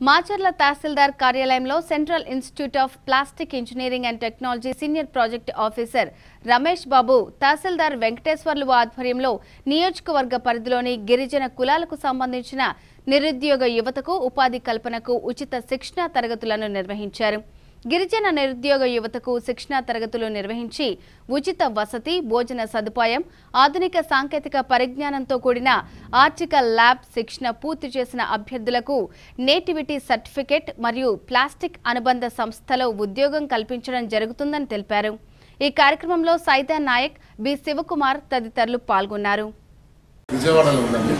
మాచర్ల తహసీల్దార్ కార్యాలయంలో central institute of plastic engineering and technology senior project officer Ramesh Babu tahsildar Venkateswarlu ఆధ్వర్యంలో నియోజకవర్గ పరిధిలోని గిరిజన కులాలకు సంబంధించిన నిరుద్యోగ యువతకు ఉపాధి కల్పనకు ఉచిత శిక్షణా తరగతులను నిర్వహించారు గిరిజన నిరుద్యోగ యువతకు శిక్షణా తరగతులు నిర్వహించి ఉచిత వసతి భోజన సదుపాయం ఆధునిక సాంకేతిక పరిజ్ఞానంతో కూడిన ఆర్టికల్ ల్యాబ్ శిక్షణ పూర్తి చేసిన అభ్యర్థులకు నేటివిటీ సర్టిఫికెట్ మరియు ప్లాస్టిక్ అనుబంధ సంస్థలో ఉద్యోగం కల్పించడం జరుగుతుందని తెలిపారు ఈ కార్యక్రమంలో సైదా నాయక్ బి శివకుమార్ తదితరులు పాల్గొన్నారు విజయవాడలో ఉందండి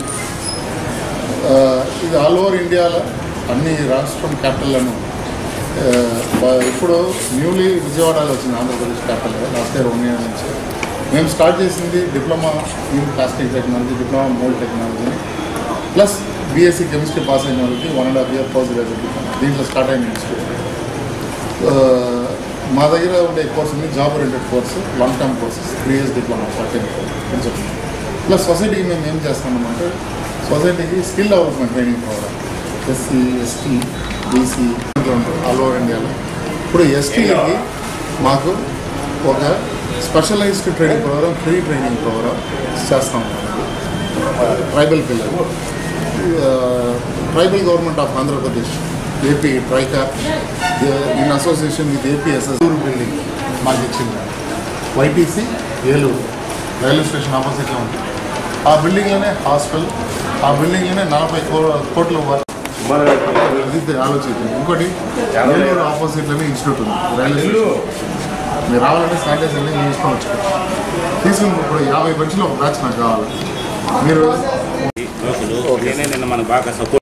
ఆ, ఇది ఆల్ ఓవర్ ఇండియాలో అన్ని రాష్ట్రం క్యాపిటల్లను ఆ, బ- ఇప్పుడు న్యూలీ విజయవాడలో వచ్చింది Andhra Pradesh capital last year one year నుంచి మేము స్టార్ట్ చేసింది diploma in plastic technology diploma mould technology plus BSc chemistry pass అయిన వాళ్ళకి one and half year post graduate diploma దీంట్లో స్టార్ట్ అయిన ఇన్స్టిట్యూట్ ఆ, మా దగ్గర ఉండే కోర్స్ ఉంది job oriented course long term courses three years diploma fourteen principal plus సొసైటీకి మేము ఏం చేస్తున్నామంటే సొసైటీకి skill development training programme SC ST BC all over ఇండియాలో ఇప్పుడు ఎస్టీలకి మాకు ఒక specialised training programme free training programme చేస్తాం ట్రైబల్ పిల్లలు tribal government of Andhra Pradesh AP TRICOR in association with APSS building మాకు ఇచ్చింది వైటీసీ ఏలూరు రైల్వే స్టేషన్ ఆపోజిట్లో ఉంది ఆ బిల్డింగ్లోనే హాస్టల్ ఆ బిల్డింగ్లోనే నలభై కో కోట్ల వర్క్ ఇది ఆలోచించండి ఇంకోటి ఏలూరు ఆపోజిట్లోనే ఇన్స్టిట్యూట్ ఉంది రైల్వే స్టేషన్ మీరు రావాలంటే శానిటైజ్ అన్ని మీ ఇష్టం వచ్చుకోండి తీసుకుని ఇప్పుడు యాభై మనుషులు ఒక బ్యాచ్ నాకు కావాలి మీరు నేనే నిన్న మన బాగా సపోర్ట్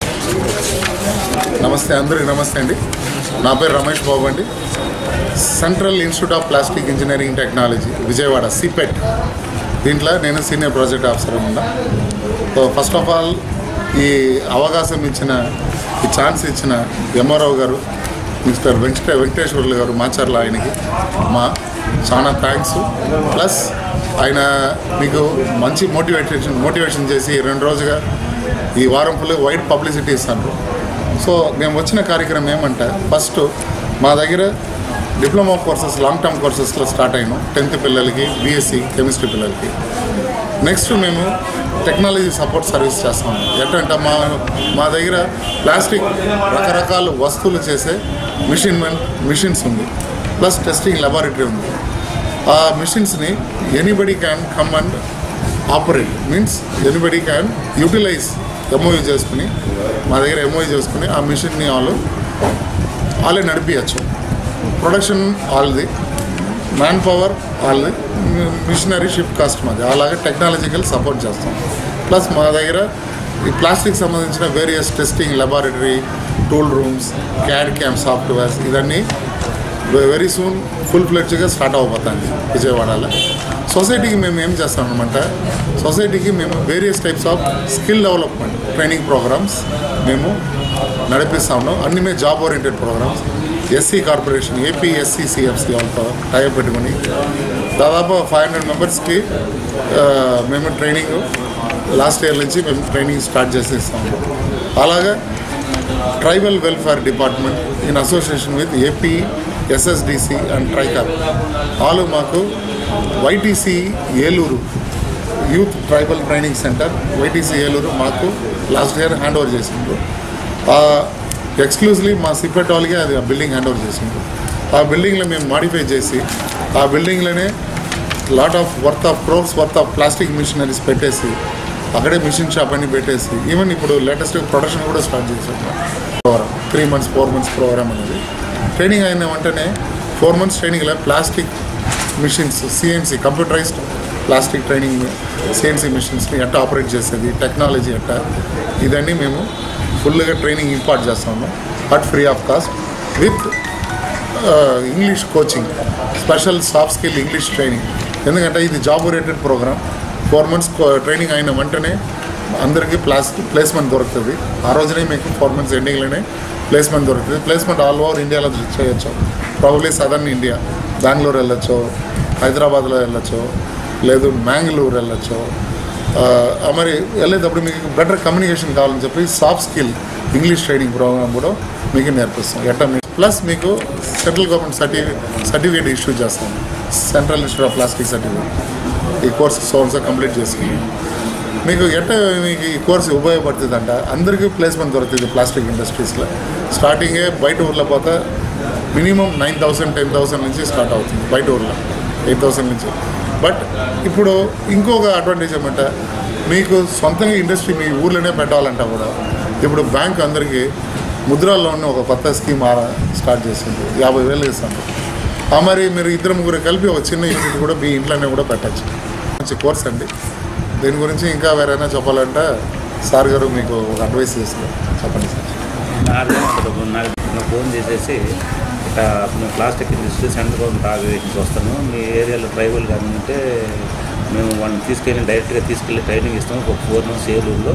నమస్తే అందరికీ నమస్తే అండి నా పేరు రమేష్ బాబు అండి central institute of plastic engineering technology Vijayawada CIPET దీంట్లో నేను సీనియర్ ప్రాజెక్ట్ ఆఫీసర్ ఉన్నా సో ఫస్ట్ ఆఫ్ ఆల్ ఈ అవకాశం ఇచ్చిన ఈ ఛాన్స్ ఇచ్చిన ఎంఆర్ఓ గారు మిస్టర్ వెంకట వెంకటేశ్వర్లు గారు మాచర్ల ఆయనకి మా చాలా థ్యాంక్స్ ప్లస్ ఆయన మీకు మంచి మోటివేషన్ మోటివేషన్ చేసి రెండు రోజుగా ఈ వారం ఫుల్ వైడ్ పబ్లిసిటీ ఇస్తాను సో మేము వచ్చిన కార్యక్రమం ఏమంటే ఫస్ట్ మా దగ్గర డిప్లొమా కోర్సెస్ లాంగ్ టర్మ్ కోర్సెస్లో స్టార్ట్ అయినాం టెన్త్ పిల్లలకి బీఎస్సీ కెమిస్ట్రీ పిల్లలకి నెక్స్ట్ మేము టెక్నాలజీ సపోర్ట్ సర్వీస్ చేస్తాం ఎట్లంటే మా మా దగ్గర ప్లాస్టిక్ రకరకాల వస్తువులు చేసే మిషన్ మిషన్స్ ఉంది ప్లస్ టెస్టింగ్ లెబారెటరీ ఉంది ఆ మిషన్స్ని anybody can come and operate means anybody can utilise MOU చేసుకుని మా దగ్గర ఎంఓయూ చేసుకుని ఆ మిషన్ని వాళ్ళు వాళ్ళే నడిపించచ్చు ప్రొడక్షన్ వాళ్ళది మ్యాన్ పవర్ వాళ్ళది మిషనరీ షిప్ కాస్ట్ మాది అలాగే టెక్నాలజికల్ సపోర్ట్ చేస్తాం ప్లస్ మా దగ్గర ఈ ప్లాస్టిక్ సంబంధించిన various testing laboratory tool rooms CAD CAM softwares ఇవన్నీ వెరీ సూన్ ఫుల్ ఫ్లెడ్జ్గా స్టార్ట్ అవబోతుంది విజయవాడలో సొసైటీకి మేము ఏం చేస్తామన్నమాట సొసైటీకి మేము various types of skill development training programmes మేము నడిపిస్తా ఉన్నాం అన్ని మేము job oriented programmes SC corporation AP SC CFC వాళ్ళతో టైప్ పెట్టుకుని దాదాపు ఫైవ్ హండ్రెడ్ మెంబర్స్కి మేము ట్రైనింగ్ లాస్ట్ ఇయర్ నుంచి మేము ట్రైనింగ్ స్టార్ట్ చేసేస్తాము అలాగా tribal welfare department in association with AP SSDC and TRICOR వాళ్ళు మాకు YTC Eluru youth tribal training centre YTC Eluru మాకు లాస్ట్ ఇయర్ హ్యాండ్ ఓవర్ చేసిండ్రు ఎక్స్క్లూజివ్లీ మా సిపెట్ వాళ్ళకి అది ఆ బిల్డింగ్ హ్యాండ్ ఓవర్ చేసిండ్రు ఆ బిల్డింగ్లో మేము మాడిఫై చేసి ఆ బిల్డింగ్లోనే lot of worth of crores worth of plastic machineries పెట్టేసి అక్కడే మిషన్ షాప్ అని పెట్టేసి ఈవెన్ ఇప్పుడు లేటెస్ట్ ప్రొడక్షన్ కూడా స్టార్ట్ చేసాం programme three months four months programme అనేది ట్రైనింగ్ అయిన వెంటనే ఫోర్ మంత్స్ ట్రైనింగ్లో plastic machines CNC computerised plastic training CNC మిషన్స్ని ఎట్లా ఆపరేట్ చేసేది టెక్నాలజీ ఎట్లా ఇదన్నీ మేము ఫుల్గా ట్రైనింగ్ ఇంపార్ట్ చేస్తాము at free of cost with English coaching special soft skill English training ఎందుకంటే ఇది job oriented programme four months training అయిన వెంటనే అందరికీ ప్లాస్ ప్లేస్మెంట్ దొరుకుతుంది ఆ రోజునే మీకు ఫోర్ మంత్స్ ఎండింగ్లోనే ప్లేస్మెంట్ దొరుకుతుంది ప్లేస్మెంట్ ఆల్ ఓవర్ ఇండియాలో చేయొచ్చు ప్రాబబ్లీ సదర్న్ ఇండియా బెంగళూరు వెళ్ళొచ్చు హైదరాబాద్లో వెళ్ళొచ్చు లేదు మ్యాంగ్లూరు వెళ్ళొచ్చు ఆ, మరి వెళ్ళేటప్పుడు మీకు బెటర్ కమ్యూనికేషన్ కావాలని చెప్పి soft skill English training programme కూడా మీకు నేర్పిస్తాం ఎట్లా మీ ప్లస్ మీకు సెంట్రల్ గవర్నమెంట్ సర్టి సర్టిఫికేట్ ఇష్యూ చేస్తాం central institute of plastic certificate ఈ కోర్స్ సోన్స్ కంప్లీట్ చేసుకుని మీకు ఎట్ట మీకు ఈ కోర్సు ఉపయోగపడుతుంది అంట అందరికీ ప్లేస్మెంట్ దొరుకుతుంది ప్లాస్టిక్ ఇండస్ట్రీస్లో స్టార్టింగే బయట ఊర్లో పోతే minimum nine thousand ten thousand నుంచి స్టార్ట్ అవుతుంది బయట ఊర్లో ఎయిట్ థౌసండ్ నుంచి బట్ ఇప్పుడు ఇంకొక అడ్వాంటేజ్ ఏమంటే మీకు సొంతంగా ఇండస్ట్రీ మీ ఊర్లోనే పెట్టాలంట కూడా ఇప్పుడు బ్యాంక్ అందరికీ ముద్రాల్లో ఉన్న ఒక కొత్త స్కీమ్ ఆరా- స్టార్ట్ చేసింది యాభై వేలు ఇస్తాను ఆ మరి మీరు ఇద్దరు ముగ్గురు కలిపి ఒక చిన్న యూనిట్ కూడా మీ ఇంట్లోనే కూడా పెట్టచ్చు మంచి కోర్స్ అండి దీని గురించి ఇంకా వేరైనా చెప్పాలంటే సార్ గారు మీకు ఒక అడ్వైస్ చేస్తారు చెప్పండి సార్ నాలుగు అక్కడ నాకు ఫోన్ చేసేసి ఇట్లా మేము ప్లాస్టిక్ ఇండస్ట్రీ సెంటర్ గవర్నమెంట్ ఆర్గనైజేషన్కి వస్తాము మీ ఏరియాలో ట్రైబల్ కానీ ఉంటే మేము వాళ్ళని తీసుకెళ్ళి డైరెక్ట్గా తీసుకెళ్ళి ట్రైనింగ్ ఇస్తాము ఒక ఫోర్ మంత్స్ ఏలూరులో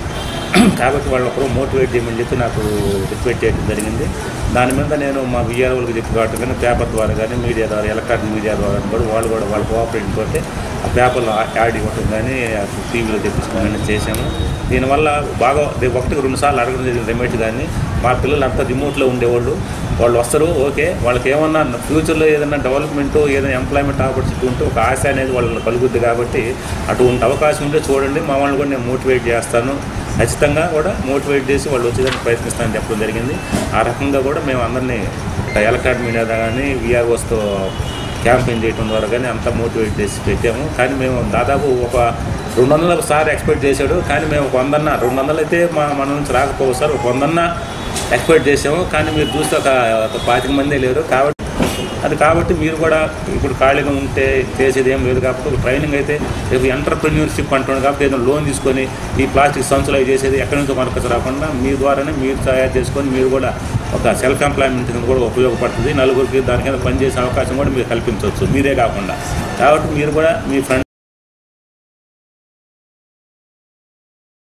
కాబట్టి వాళ్ళు ఒకరు మోటివేట్ చేయమని చెప్పి నాకు రిక్వెస్ట్ చేయడం జరిగింది దాని మీద నేను మా విఆర్ఓలకు చెప్పి కాబట్టి కానీ పేపర్ ద్వారా కానీ మీడియా ద్వారా ఎలక్ట్రానిక్ మీడియా ద్వారా కూడా వాళ్ళు కూడా వాళ్ళ కోఆపరేటింగ్ తోటి ఆ పేపర్లో యాడ్ ఇవ్వటం కానీ టీవీలో తెప్పించడం కానీ చేశాము దీనివల్ల బాగా దే- ఒకటికి రెండు సార్లు అడగడం జరిగింది రెమెట్ కానీ మా పిల్లలు అంతా రిమోట్లో ఉండేవాళ్ళు వాళ్ళు వస్తారు ఓకే వాళ్ళకి ఏమన్నా ఫ్యూచర్లో ఏదైనా డెవలప్మెంట్ ఏదైనా ఎంప్లాయ్మెంట్ ఆపర్చునిటీ ఉంటే ఒక ఆశ అనేది వాళ్ళకి కలుగుద్ది కాబట్టి అటువంటి అవకాశం ఉంటే చూడండి మా వాళ్ళని కూడా నేను మోటివేట్ చేస్తాను ఖచ్చితంగా కూడా మోటివేట్ చేసి వాళ్ళు వచ్చేదానికి ప్రయత్నిస్తానని చెప్పడం జరిగింది ఆ రకంగా కూడా మేము అందరినీ ఎలక్ట్రానిక్ మీడియా కానీ విఆర్ఓస్తో క్యాంపెయిన్ చేయడం ద్వారా కానీ అంతా మోటివేట్ చేసి పెట్టాము కానీ మేము దాదాపు ఒక రెండు వందల సార్ ఎక్స్పెక్ట్ చేశాడు కానీ మేము ఒక వందన్న రెండు వందలు అయితే మా మన నుంచి రాకపోవు సార్ ఒక వందన్న ఎక్స్పెక్ట్ చేసాము కానీ మీరు చూస్తే ఒక ఒక పాతిక మందే లేరు కాబట్టి అది కాబట్టి మీరు కూడా ఇప్పుడు ఖాళీగా ఉంటే చేసేది ఏం లేదు కాబట్టి ఒక ట్రైనింగ్ అయితే రేపు ఎంటర్ప్రెన్యూర్షిప్ అంటున్నాడు కాబట్టి ఏదైనా లోన్ తీసుకొని ఈ ప్లాస్టిక్ సంచులు అవి చేసేది ఎక్కడి నుంచో మనకు రాకుండా మీ ద్వారానే మీరు తయారు చేసుకొని మీరు కూడా ఒక సెల్ఫ్ ఎంప్లాయ్మెంట్ కింద కూడా ఉపయోగపడుతుంది నలుగురికి దాని కింద పనిచేసే అవకాశం కూడా మీరు కల్పించవచ్చు మీరే కాకుండా కాబట్టి మీరు కూడా మీ ఫ్రెండ్